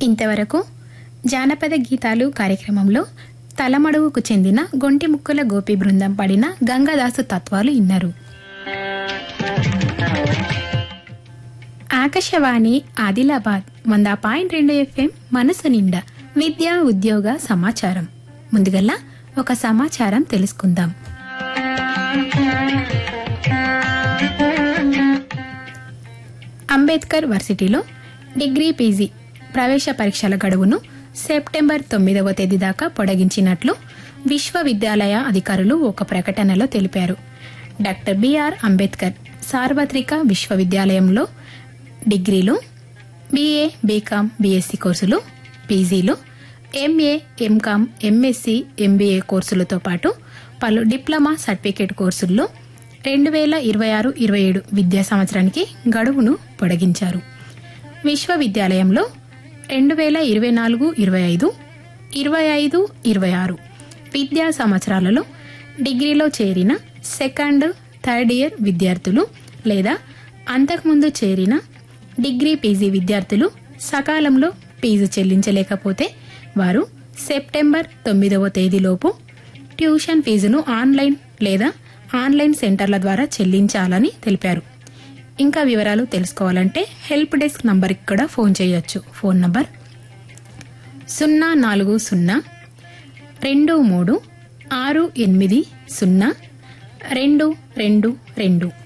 ఇంతవరకు జానపద గీతాలు కార్యక్రమంలో తలమడువుకు చెందిన గొంటి ముక్కుల గోపి బృందం పడిన గంగదాసు తత్వాలు ఇన్నారు ఆకాశవాణి ఆదిలాబాద్ వంద పాయింట్ రెండు ఎఫ్ఎం మనసు నిండా విద్య ఉద్యోగ సమాచారం ముందుగల్లా ఒక సమాచారం తెలుసుకుందాం అంబేద్కర్ వర్సిటీలో డిగ్రీ పీజీ ప్రవేశ పరీక్షల గడువును సెప్టెంబర్ తొమ్మిదవ తేదీ దాకా పొడిగించినట్లు విశ్వవిద్యాలయ అధికారులు ఒక ప్రకటనలో తెలిపారు డాక్టర్ బిఆర్ అంబేద్కర్ సార్వత్రిక విశ్వవిద్యాలయంలో డిగ్రీలు బీఏ బీకామ్ బీఎస్సీ కోర్సులు పీజీలు ఎంఏ ఎంకామ్ ఎంఎస్సి ఎంబీఏ కోర్సులతో పాటు పలు డిప్లొమా సర్టిఫికేట్ కోర్సుల్లో రెండు వేల ఇరవై ఆరు ఇరవై ఏడు విద్యా సంవత్సరానికి గడువును పొడిగించారు విశ్వవిద్యాలయంలో రెండు వేల ఇరవై నాలుగు ఇరవై ఐదు ఇరవై ఐదు ఇరవై ఆరు విద్యా సంవత్సరాలలో డిగ్రీలో చేరిన సెకండ్ థర్డ్ ఇయర్ విద్యార్థులు లేదా అంతకుముందు చేరిన డిగ్రీ పీజీ విద్యార్థులు సకాలంలో ఫీజు చెల్లించలేకపోతే వారు సెప్టెంబర్ తొమ్మిదవ తేదీలోపు ట్యూషన్ ఫీజును ఆన్లైన్ లేదా ఆన్లైన్ సెంటర్ల ద్వారా చెల్లించాలని తెలిపారు ఇంకా వివరాలు తెలుసుకోవాలంటే హెల్ప్ డెస్క్ నంబర్కి కూడా ఫోన్ చేయొచ్చు ఫోన్ నంబర్ సున్నా నాలుగు సున్నా రెండు మూడు ఆరు ఎనిమిది సున్నా రెండు రెండు రెండు